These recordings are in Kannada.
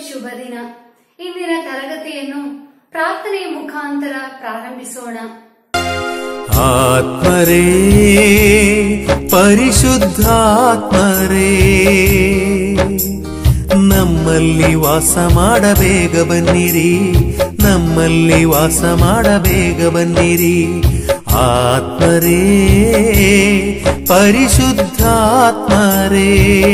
ಶುಭ ದಿನ ಇಂದಿನ ತರಗತಿಯನ್ನು ಪ್ರಾರ್ಥನೆಯ ಮುಖಾಂತರ ಪ್ರಾರಂಭಿಸೋಣ ಆತ್ಮರೇ ಪರಿಶುದ್ಧಾತ್ಮರೇ ನಮ್ಮಲ್ಲಿ ವಾಸ ಮಾಡಬೇಗ ಬನ್ನಿರಿ ನಮ್ಮಲ್ಲಿ ವಾಸ ಮಾಡಬೇಗ ಬನ್ನಿರಿ ಆತ್ಮರೇ ಪರಿಶುದ್ಧಾತ್ಮರೇ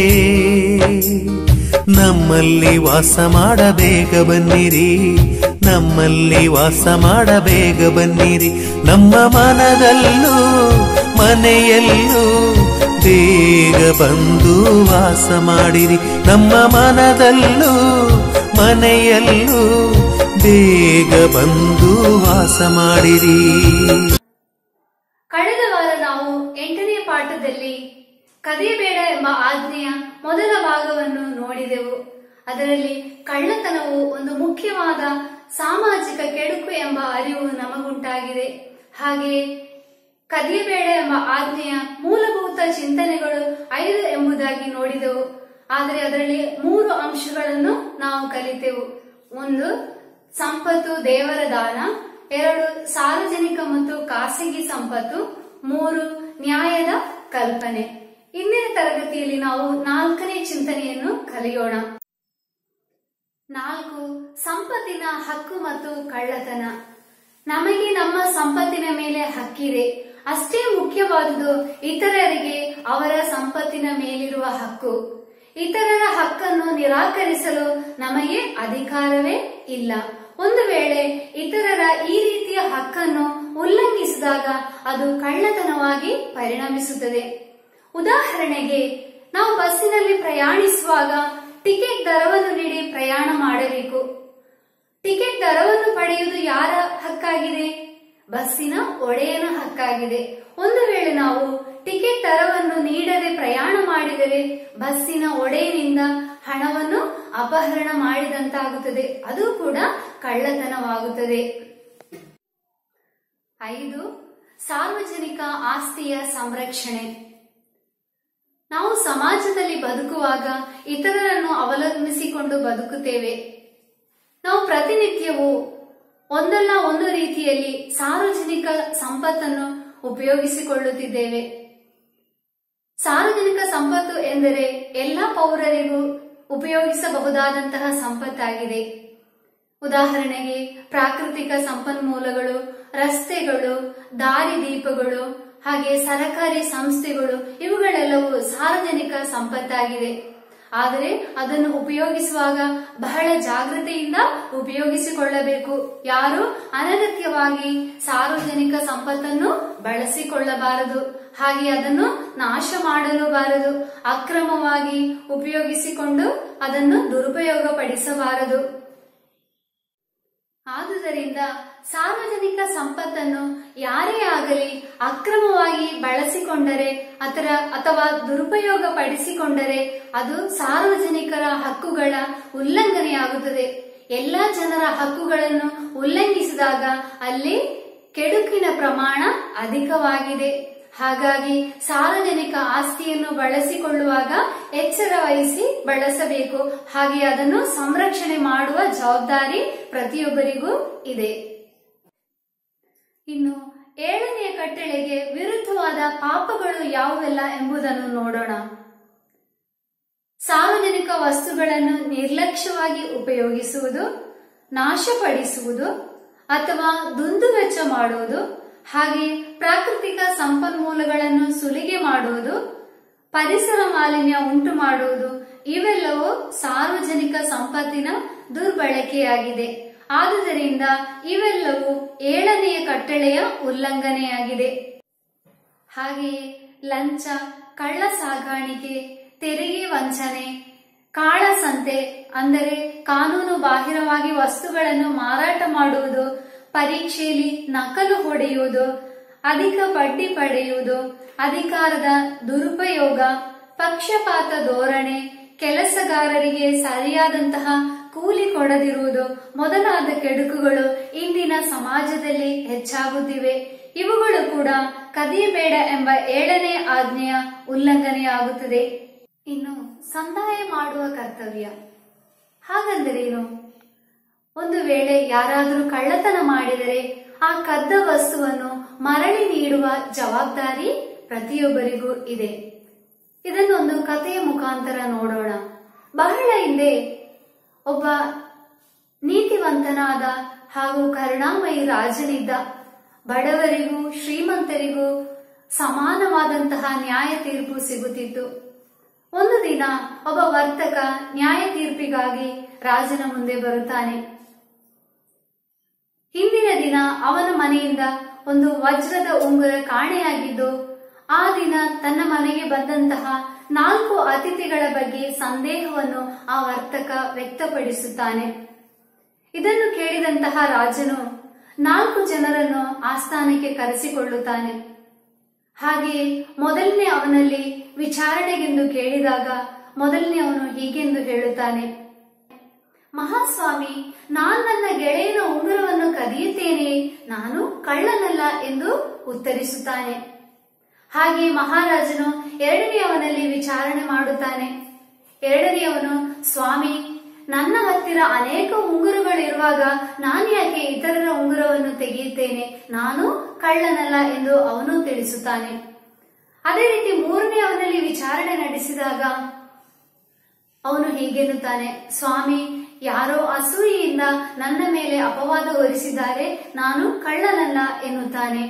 ನಮ್ಮಲ್ಲಿ ವಾಸ ಮಾಡಬೇಗ ಬನ್ನಿರಿ ನಮ್ಮಲ್ಲಿ ವಾಸ ಮಾಡಬೇಗ ಬನ್ನಿರಿ ನಮ್ಮ ಮನದಲ್ಲೂ ಮನೆಯಲ್ಲೂ ಬೇಗ ಬಂದು ವಾಸ ಮಾಡಿರಿ ನಮ್ಮ ಮನದಲ್ಲೂ ಮನೆಯಲ್ಲೂ ಬೇಗ ಬಂದು ವಾಸ ಮಾಡಿರಿ ಕಳೆದ ವಾರ ನಾವು ಎಂಟನೇ ಪಾಠದಲ್ಲಿ ಕದಿಯಬೇಡ ಎಂಬ ಆಜ್ಞೆಯ ಮೊದಲ ಭಾಗವನ್ನು ನೋಡಿದೆವು ಅದರಲ್ಲಿ ಕಳ್ಳತನವು ಒಂದು ಮುಖ್ಯವಾದ ಸಾಮಾಜಿಕ ಕೆಡುಕು ಎಂಬ ಅರಿವು ನಮಗುಂಟಾಗಿದೆ ಹಾಗೆಯೇ ಕದಿಯಬೇಡ ಎಂಬ ಆಜ್ಞೆಯ ಮೂಲಭೂತ ಚಿಂತನೆಗಳು ಐದು ಎಂಬುದಾಗಿ ನೋಡಿದೆವು ಆದರೆ ಅದರಲ್ಲಿ ಮೂರು ಅಂಶಗಳನ್ನು ನಾವು ಕಲಿತೆವು ಒಂದು ಸಂಪತ್ತು ದೇವರ ದಾನ ಎರಡು ಸಾರ್ವಜನಿಕ ಮತ್ತು ಖಾಸಗಿ ಸಂಪತ್ತು ಮೂರು ನ್ಯಾಯದ ಕಲ್ಪನೆ ಇಂದಿನ ತರಗತಿಯಲ್ಲಿ ನಾವು ನಾಲ್ಕನೇ ಚಿಂತನೆಯನ್ನು ಕಲಿಯೋಣ ನಾಲ್ಕು ಸಂಪತ್ತಿನ ಹಕ್ಕು ಮತ್ತು ಕಳ್ಳತನ ನಮಗೆ ನಮ್ಮ ಸಂಪತ್ತಿನ ಮೇಲೆ ಹಕ್ಕಿದೆ ಅಷ್ಟೇ ಮುಖ್ಯವಾದುದು ಇತರರಿಗೆ ಅವರ ಸಂಪತ್ತಿನ ಮೇಲಿರುವ ಹಕ್ಕು ಇತರರ ಹಕ್ಕನ್ನು ನಿರಾಕರಿಸಲು ನಮಗೆ ಅಧಿಕಾರವೇ ಇಲ್ಲ ಒಂದು ವೇಳೆ ಇತರರ ಈ ರೀತಿಯ ಹಕ್ಕನ್ನು ಉಲ್ಲಂಘಿಸಿದಾಗ ಅದು ಕಳ್ಳತನವಾಗಿ ಪರಿಣಮಿಸುತ್ತದೆ ಉದಾಹರಣೆಗೆ ನಾವು ಬಸ್ಸಿನಲ್ಲಿ ಪ್ರಯಾಣಿಸುವಾಗ ಟಿಕೆಟ್ ದರವನ್ನು ನೀಡಿ ಪ್ರಯಾಣ ಮಾಡಬೇಕು ಟಿಕೆಟ್ ದರವನ್ನು ಪಡೆಯುವುದು ಯಾರ ಹಕ್ಕಾಗಿದೆ ಬಸ್ಸಿನ ಒಡೆಯನ ಹಕ್ಕಾಗಿದೆ ಒಂದು ವೇಳೆ ನಾವು ಟಿಕೆಟ್ ದರವನ್ನು ನೀಡದೆ ಪ್ರಯಾಣ ಮಾಡಿದರೆ ಬಸ್ಸಿನ ಒಡೆಯನಿಂದ ಹಣವನ್ನು ಅಪಹರಣ ಮಾಡಿದಂತಾಗುತ್ತದೆ ಅದು ಕೂಡ ಕಳ್ಳತನವಾಗುತ್ತದೆ ಐದು ಸಾರ್ವಜನಿಕ ಆಸ್ತಿಯ ಸಂರಕ್ಷಣೆ ನಾವು ಸಮಾಜದಲ್ಲಿ ಬದುಕುವಾಗ ಇತರರನ್ನು ಅವಲಂಬಿಸಿಕೊಂಡು ಬದುಕುತ್ತೇವೆ ನಾವು ಪ್ರತಿನಿತ್ಯವೂ ಒಂದಲ್ಲ ಒಂದು ರೀತಿಯಲ್ಲಿ ಸಾರ್ವಜನಿಕ ಸಂಪತ್ತನ್ನು ಉಪಯೋಗಿಸಿಕೊಳ್ಳುತ್ತಿದ್ದೇವೆ ಸಾರ್ವಜನಿಕ ಸಂಪತ್ತು ಎಂದರೆ ಎಲ್ಲ ಪೌರರಿಗೂ ಉಪಯೋಗಿಸಬಹುದಾದಂತಹ ಸಂಪತ್ತಾಗಿದೆ ಉದಾಹರಣೆಗೆ ಪ್ರಾಕೃತಿಕ ಸಂಪನ್ಮೂಲಗಳು ರಸ್ತೆಗಳು ದಾರಿದೀಪಗಳು ಹಾಗೆ ಸರಕಾರಿ ಸಂಸ್ಥೆಗಳು ಇವುಗಳೆಲ್ಲವೂ ಸಾರ್ವಜನಿಕ ಸಂಪತ್ತಾಗಿದೆ ಆದರೆ ಅದನ್ನು ಉಪಯೋಗಿಸುವಾಗ ಬಹಳ ಜಾಗೃತೆಯಿಂದ ಉಪಯೋಗಿಸಿಕೊಳ್ಳಬೇಕು ಯಾರು ಅನಗತ್ಯವಾಗಿ ಸಾರ್ವಜನಿಕ ಸಂಪತ್ತನ್ನು ಬಳಸಿಕೊಳ್ಳಬಾರದು ಹಾಗೆ ಅದನ್ನು ನಾಶ ಮಾಡಲು ಬಾರದು ಅಕ್ರಮವಾಗಿ ಉಪಯೋಗಿಸಿಕೊಂಡು ಅದನ್ನು ದುರುಪಯೋಗ ಪಡಿಸಬಾರದು ಆದುದರಿಂದ ಸಾರ್ವಜನಿಕ ಸಂಪತ್ತನ್ನು ಯಾರೇ ಆಗಲಿ ಅಕ್ರಮವಾಗಿ ಬಳಸಿಕೊಂಡರೆ ಅದರ ಅಥವಾ ದುರುಪಯೋಗ ಪಡಿಸಿಕೊಂಡರೆ ಅದು ಸಾರ್ವಜನಿಕರ ಹಕ್ಕುಗಳ ಉಲ್ಲಂಘನೆಯಾಗುತ್ತದೆ ಎಲ್ಲ ಜನರ ಹಕ್ಕುಗಳನ್ನು ಉಲ್ಲಂಘಿಸಿದಾಗ ಅಲ್ಲಿ ಕೆಡುಕಿನ ಪ್ರಮಾಣ ಅಧಿಕವಾಗಿದೆ ಹಾಗಾಗಿ ಸಾರ್ವಜನಿಕ ಆಸ್ತಿಯನ್ನು ಬಳಸಿಕೊಳ್ಳುವಾಗ ಎಚ್ಚರ ವಹಿಸಿ ಬಳಸಬೇಕು ಹಾಗೆ ಅದನ್ನು ಸಂರಕ್ಷಣೆ ಮಾಡುವ ಜವಾಬ್ದಾರಿ ಪ್ರತಿಯೊಬ್ಬರಿಗೂ ಇದೆ ಇನ್ನು ಏಳನೆಯ ಕಟ್ಟಳೆಗೆ ವಿರುದ್ಧವಾದ ಪಾಪಗಳು ಯಾವುವೆಲ್ಲ ಎಂಬುದನ್ನು ನೋಡೋಣ ಸಾರ್ವಜನಿಕ ವಸ್ತುಗಳನ್ನು ನಿರ್ಲಕ್ಷ್ಯವಾಗಿ ಉಪಯೋಗಿಸುವುದು ನಾಶಪಡಿಸುವುದು ಅಥವಾ ದುಂದುವೆಚ್ಚ ಮಾಡುವುದು ಹಾಗೆ ಪ್ರಾಕೃತಿಕ ಸಂಪನ್ಮೂಲಗಳನ್ನು ಸುಲಿಗೆ ಮಾಡುವುದು ಪರಿಸರ ಮಾಲಿನ್ಯ ಉಂಟು ಮಾಡುವುದು ಇವೆಲ್ಲವೂ ಸಾರ್ವಜನಿಕ ಸಂಪತ್ತಿನ ದುರ್ಬಳಕೆಯಾಗಿದೆ ಆದುದರಿಂದ ಇವೆಲ್ಲವೂ ಏಳನೆಯ ಕಟ್ಟಳೆಯ ಉಲ್ಲಂಘನೆಯಾಗಿದೆ ಹಾಗೆಯೇ ಲಂಚ ಕಳ್ಳ ಸಾಗಾಣಿಕೆ ತೆರಿಗೆ ವಂಚನೆ ಕಾಳಸಂತೆ ಅಂದರೆ ಕಾನೂನು ಬಾಹಿರವಾಗಿ ವಸ್ತುಗಳನ್ನು ಮಾರಾಟ ಮಾಡುವುದು ಪರೀಕ್ಷೆಯಲ್ಲಿ ನಕಲು ಹೊಡೆಯುವುದು ಅಧಿಕ ಬಡ್ಡಿ ಪಡೆಯುವುದು ಅಧಿಕಾರದ ದುರುಪಯೋಗ ಪಕ್ಷಪಾತ ಧೋರಣೆ ಕೆಲಸಗಾರರಿಗೆ ಸರಿಯಾದಂತಹ ಕೂಲಿ ಕೊಡದಿರುವುದು ಮೊದಲಾದ ಕೆಡುಕುಗಳು ಇಂದಿನ ಸಮಾಜದಲ್ಲಿ ಹೆಚ್ಚಾಗುತ್ತಿವೆ ಇವುಗಳು ಕೂಡ ಕದಿಯಬೇಡ ಎಂಬ ಏಳನೇ ಆಜ್ಞೆಯ ಉಲ್ಲಂಘನೆಯಾಗುತ್ತದೆ ಇನ್ನು ಸಂದಾಯ ಮಾಡುವ ಕರ್ತವ್ಯ ಹಾಗಂದರೇನು ಒಂದು ವೇಳೆ ಯಾರಾದರೂ ಕಳ್ಳತನ ಮಾಡಿದರೆ ಆ ಕದ್ದ ವಸ್ತುವನ್ನು ಮರಳಿ ನೀಡುವ ಜವಾಬ್ದಾರಿ ಪ್ರತಿಯೊಬ್ಬರಿಗೂ ಇದೆ ಇದನ್ನೊಂದು ಕಥೆಯ ಮುಖಾಂತರ ನೋಡೋಣ ಬಹಳ ಹಿಂದೆ ಒಬ್ಬ ನೀತಿವಂತನಾದ ಹಾಗೂ ಕರುಣಾಮಯಿ ರಾಜನಿದ್ದ ಬಡವರಿಗೂ ಶ್ರೀಮಂತರಿಗೂ ಸಮಾನವಾದಂತಹ ನ್ಯಾಯ ತೀರ್ಪು ಸಿಗುತ್ತಿತ್ತು ಒಂದು ದಿನ ಒಬ್ಬ ವರ್ತಕ ನ್ಯಾಯ ತೀರ್ಪಿಗಾಗಿ ರಾಜನ ಮುಂದೆ ಬರುತ್ತಾನೆ ಹಿಂದಿನ ದಿನ ಅವನ ಮನೆಯಿಂದ ಒಂದು ವಜ್ರದ ಉಂಗುರ ಕಾಣೆಯಾಗಿದ್ದು ಆ ದಿನ ತನ್ನ ಮನೆಗೆ ಬಂದಂತಹ ನಾಲ್ಕು ಅತಿಥಿಗಳ ಬಗ್ಗೆ ಸಂದೇಹವನ್ನು ಆ ವರ್ತಕ ವ್ಯಕ್ತಪಡಿಸುತ್ತಾನೆ ಇದನ್ನು ಕೇಳಿದಂತಹ ರಾಜನು ನಾಲ್ಕು ಜನರನ್ನು ಆಸ್ಥಾನಕ್ಕೆ ಕರೆಸಿಕೊಳ್ಳುತ್ತಾನೆ ಹಾಗೆಯೇ ಮೊದಲನೇ ಅವನಲ್ಲಿ ವಿಚಾರಣೆಗೆಂದು ಕೇಳಿದಾಗ ಮೊದಲನೇ ಅವನು ಹೀಗೆಂದು ಹೇಳುತ್ತಾನೆ ಮಹಾಸ್ವಾಮಿ ನಾನ್ ನನ್ನ ಗೆಳೆಯನ ಉಂಗುರವನ್ನು ಕದಿಯುತ್ತೇನೆ ನಾನು ಕಳ್ಳನಲ್ಲ ಎಂದು ಉತ್ತರಿಸುತ್ತಾನೆ ಹಾಗೆ ಮಹಾರಾಜನು ಎರಡನೆಯವನಲ್ಲಿ ವಿಚಾರಣೆ ಮಾಡುತ್ತಾನೆ ಎರಡನೆಯವನು ಸ್ವಾಮಿ ನನ್ನ ಹತ್ತಿರ ಅನೇಕ ಉಂಗುರಗಳಿರುವಾಗ ನಾನು ಯಾಕೆ ಇತರರ ಉಂಗುರವನ್ನು ತೆಗೆಯುತ್ತೇನೆ ನಾನು ಕಳ್ಳನಲ್ಲ ಎಂದು ಅವನು ತಿಳಿಸುತ್ತಾನೆ ಅದೇ ರೀತಿ ಮೂರನೆಯವನಲ್ಲಿ ವಿಚಾರಣೆ ನಡೆಸಿದಾಗ ಅವನು ಹೀಗೆನ್ನುತ್ತಾನೆ ಸ್ವಾಮಿ ಯಾರೋ ಅಸೂಯೆಯಿಂದ ನನ್ನ ಮೇಲೆ ಅಪವಾದ ಹೊರಿಸಿದ್ದಾರೆ ನಾನು ಕಳ್ಳನಲ್ಲ ಎನ್ನುತ್ತಾನೆ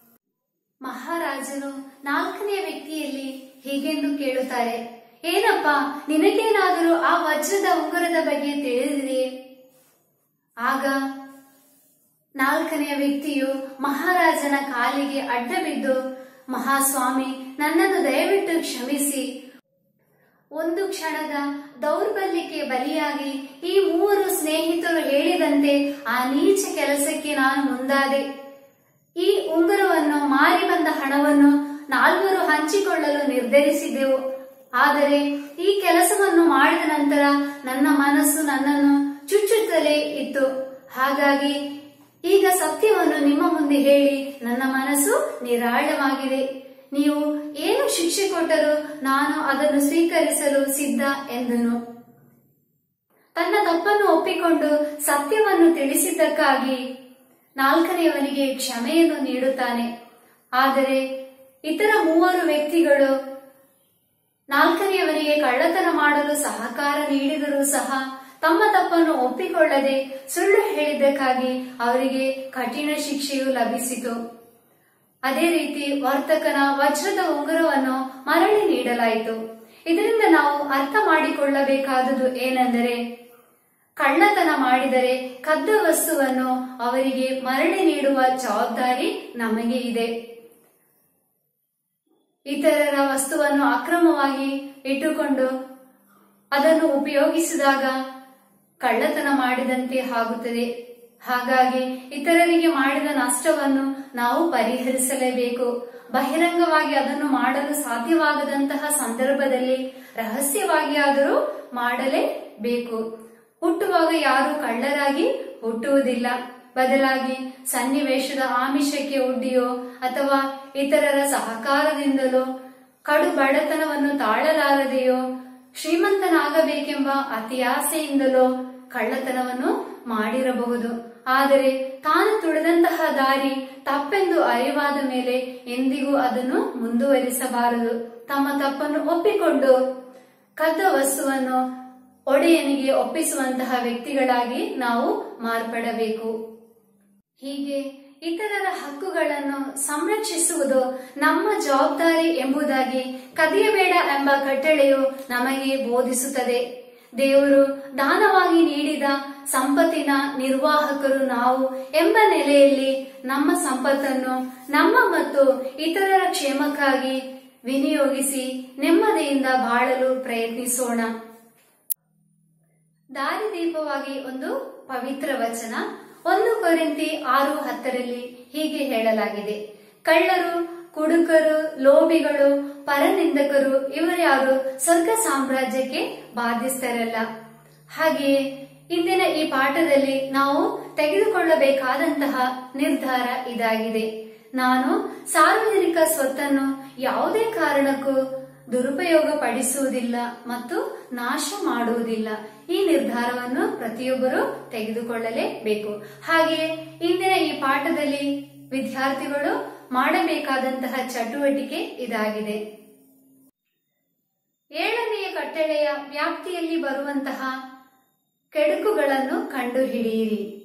ಮಹಾರಾಜನು ನಾಲ್ಕನೆಯ ವ್ಯಕ್ತಿಯಲ್ಲಿ ಹೀಗೆಂದು ಕೇಳುತ್ತಾರೆ ಏನಪ್ಪ ನಿನಗೇನಾದರೂ ಆ ವಜ್ರದ ಉಂಗುರದ ಬಗ್ಗೆ ತಿಳಿದಿದೆಯೇ ಆಗ ನಾಲ್ಕನೆಯ ವ್ಯಕ್ತಿಯು ಮಹಾರಾಜನ ಕಾಲಿಗೆ ಅಡ್ಡ ಬಿದ್ದು ಮಹಾಸ್ವಾಮಿ ನನ್ನನ್ನು ದಯವಿಟ್ಟು ಕ್ಷಮಿಸಿ ಒಂದು ಕ್ಷಣದ ದೌರ್ಬಲ್ಯಕ್ಕೆ ಬಲಿಯಾಗಿ ಈ ಮೂವರು ಸ್ನೇಹಿತರು ಹೇಳಿದಂತೆ ಆ ನೀಚ ಕೆಲಸಕ್ಕೆ ನಾನು ಮುಂದಾದೆ ಈ ಉಂಗುರವನ್ನು ಮಾರಿ ಬಂದ ಹಣವನ್ನು ನಾಲ್ವರು ಹಂಚಿಕೊಳ್ಳಲು ನಿರ್ಧರಿಸಿದ್ದೆವು ಆದರೆ ಈ ಕೆಲಸವನ್ನು ಮಾಡಿದ ನಂತರ ನನ್ನ ಮನಸ್ಸು ನನ್ನನ್ನು ಚುಚ್ಚುತ್ತಲೇ ಇತ್ತು ಹಾಗಾಗಿ ಈಗ ಸತ್ಯವನ್ನು ನಿಮ್ಮ ಮುಂದೆ ಹೇಳಿ ನನ್ನ ಮನಸ್ಸು ನಿರಾಳವಾಗಿದೆ ನೀವು ಏನು ಶಿಕ್ಷೆ ಕೊಟ್ಟರೂ ನಾನು ಅದನ್ನು ಸ್ವೀಕರಿಸಲು ಸಿದ್ಧ ಎಂದನು ತನ್ನ ತಪ್ಪನ್ನು ಒಪ್ಪಿಕೊಂಡು ಸತ್ಯವನ್ನು ತಿಳಿಸಿದ್ದಕ್ಕಾಗಿ ನಾಲ್ಕನೆಯವನಿಗೆ ಕ್ಷಮೆಯನ್ನು ನೀಡುತ್ತಾನೆ ಆದರೆ ಇತರ ಮೂವರು ವ್ಯಕ್ತಿಗಳು ನಾಲ್ಕನೆಯವನಿಗೆ ಕಳ್ಳತನ ಮಾಡಲು ಸಹಕಾರ ನೀಡಿದರೂ ಸಹ ತಮ್ಮ ತಪ್ಪನ್ನು ಒಪ್ಪಿಕೊಳ್ಳದೆ ಸುಳ್ಳು ಹೇಳಿದ್ದಕ್ಕಾಗಿ ಅವರಿಗೆ ಕಠಿಣ ಶಿಕ್ಷೆಯು ಲಭಿಸಿತು ಅದೇ ರೀತಿ ವರ್ತಕನ ವಜ್ರದ ಉಂಗುರವನ್ನು ಮರಳಿ ನೀಡಲಾಯಿತು ಇದರಿಂದ ನಾವು ಅರ್ಥ ಮಾಡಿಕೊಳ್ಳಬೇಕಾದುದು ಏನೆಂದರೆ ಕಳ್ಳತನ ಮಾಡಿದರೆ ಕದ್ದ ವಸ್ತುವನ್ನು ಅವರಿಗೆ ಮರಳಿ ನೀಡುವ ಜವಾಬ್ದಾರಿ ನಮಗೆ ಇದೆ ಇತರರ ವಸ್ತುವನ್ನು ಅಕ್ರಮವಾಗಿ ಇಟ್ಟುಕೊಂಡು ಅದನ್ನು ಉಪಯೋಗಿಸಿದಾಗ ಕಳ್ಳತನ ಮಾಡಿದಂತೆ ಆಗುತ್ತದೆ ಹಾಗಾಗಿ ಇತರರಿಗೆ ಮಾಡಿದ ನಷ್ಟವನ್ನು ನಾವು ಪರಿಹರಿಸಲೇಬೇಕು ಬಹಿರಂಗವಾಗಿ ಅದನ್ನು ಮಾಡಲು ಸಾಧ್ಯವಾಗದಂತಹ ಸಂದರ್ಭದಲ್ಲಿ ರಹಸ್ಯವಾಗಿ ಆದರೂ ಮಾಡಲೇಬೇಕು ಹುಟ್ಟುವಾಗ ಯಾರು ಕಳ್ಳರಾಗಿ ಹುಟ್ಟುವುದಿಲ್ಲ ಬದಲಾಗಿ ಸನ್ನಿವೇಶದ ಆಮಿಷಕ್ಕೆ ಒಡ್ಡಿಯೋ ಅಥವಾ ಇತರರ ಸಹಕಾರದಿಂದಲೋ ಕಡು ಬಡತನವನ್ನು ತಾಳಲಾರದೆಯೋ ಶ್ರೀಮಂತನಾಗಬೇಕೆಂಬ ಅತಿಯಾಸೆಯಿಂದಲೋ ಕಳ್ಳತನವನ್ನು ಮಾಡಿರಬಹುದು ಆದರೆ ತಾನು ತುಳಿದಂತಹ ದಾರಿ ತಪ್ಪೆಂದು ಅರಿವಾದ ಮೇಲೆ ಎಂದಿಗೂ ಅದನ್ನು ಮುಂದುವರಿಸಬಾರದು ತಮ್ಮ ತಪ್ಪನ್ನು ಒಪ್ಪಿಕೊಂಡು ಕದ್ದ ವಸ್ತುವನ್ನು ಒಡೆಯನಿಗೆ ಒಪ್ಪಿಸುವಂತಹ ವ್ಯಕ್ತಿಗಳಾಗಿ ನಾವು ಮಾರ್ಪಡಬೇಕು ಹೀಗೆ ಇತರರ ಹಕ್ಕುಗಳನ್ನು ಸಂರಕ್ಷಿಸುವುದು ನಮ್ಮ ಜವಾಬ್ದಾರಿ ಎಂಬುದಾಗಿ ಕದಿಯಬೇಡ ಎಂಬ ಕಟ್ಟಳೆಯು ನಮಗೆ ಬೋಧಿಸುತ್ತದೆ ದೇವರು ದಾನವಾಗಿ ನೀಡಿದ ಸಂಪತ್ತಿನ ನಿರ್ವಾಹಕರು ನಾವು ಎಂಬ ನೆಲೆಯಲ್ಲಿ ನಮ್ಮ ಸಂಪತ್ತನ್ನು ನಮ್ಮ ಮತ್ತು ಇತರರ ಕ್ಷೇಮಕ್ಕಾಗಿ ವಿನಿಯೋಗಿಸಿ ನೆಮ್ಮದಿಯಿಂದ ಬಾಳಲು ಪ್ರಯತ್ನಿಸೋಣ ದಾರಿದೀಪವಾಗಿ ಒಂದು ಪವಿತ್ರ ವಚನ ಒಂದು ಕೊರಿಂತಿ ಆರು ಹತ್ತರಲ್ಲಿ ಹೀಗೆ ಹೇಳಲಾಗಿದೆ ಕಳ್ಳರು ಕುಡುಕರು ಲೋಭಿಗಳು ಪರನಿಂದಕರು ಇವರ್ಯಾರು ಸ್ವರ್ಗ ಸಾಮ್ರಾಜ್ಯಕ್ಕೆ ಬಾಧ್ಯಸ್ಥರಲ್ಲ ಹಾಗೆಯೇ ಇಂದಿನ ಈ ಪಾಠದಲ್ಲಿ ನಾವು ತೆಗೆದುಕೊಳ್ಳಬೇಕಾದಂತಹ ನಿರ್ಧಾರ ಇದಾಗಿದೆ ನಾನು ಸಾರ್ವಜನಿಕ ಸ್ವತ್ತನ್ನು ಯಾವುದೇ ಕಾರಣಕ್ಕೂ ದುರುಪಯೋಗ ಪಡಿಸುವುದಿಲ್ಲ ಮತ್ತು ನಾಶ ಮಾಡುವುದಿಲ್ಲ ಈ ನಿರ್ಧಾರವನ್ನು ಪ್ರತಿಯೊಬ್ಬರು ತೆಗೆದುಕೊಳ್ಳಲೇಬೇಕು ಹಾಗೆ ಇಂದಿನ ಈ ಪಾಠದಲ್ಲಿ ವಿದ್ಯಾರ್ಥಿಗಳು ಮಾಡಬೇಕಾದಂತಹ ಚಟುವಟಿಕೆ ಇದಾಗಿದೆ ಏಳನೆಯ ಕಟ್ಟಳೆಯ ವ್ಯಾಪ್ತಿಯಲ್ಲಿ ಬರುವಂತಹ ಕೆಡುಕುಗಳನ್ನು ಕಂಡುಹಿಡಿಯಿರಿ